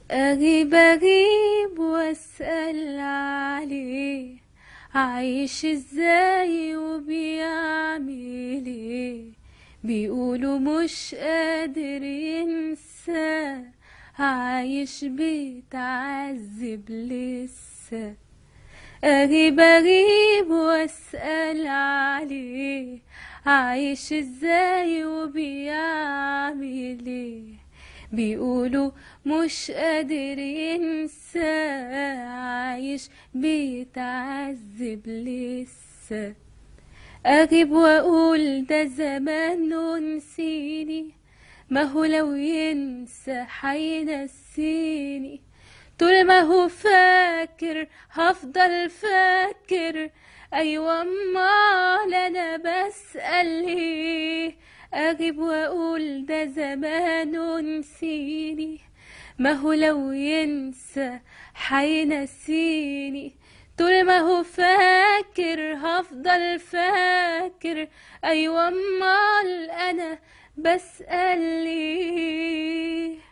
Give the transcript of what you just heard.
أغيب أغيب وأسأل عليه عايش ازاي وبيعمل ايه بيقولوا مش قادر ينسى عايش بيتعذب لسه أغيب أغيب وأسأل عليه عايش ازاي وبيعمل ايه بيقولوا مش قادر ينسى عايش بيتعذب لسه أغيب وأقول ده زمان ونسيني ما هو لو ينسى حينسيني طول ما هو فاكر هفضل فاكر أيوة أمال أنا بسأل ليه أغيب وأقول ده زمان ونسيني ما هو لو ينسى حينسيني طول ما هو فاكر هفضل فاكر أيوة أمال أنا بسأل ليه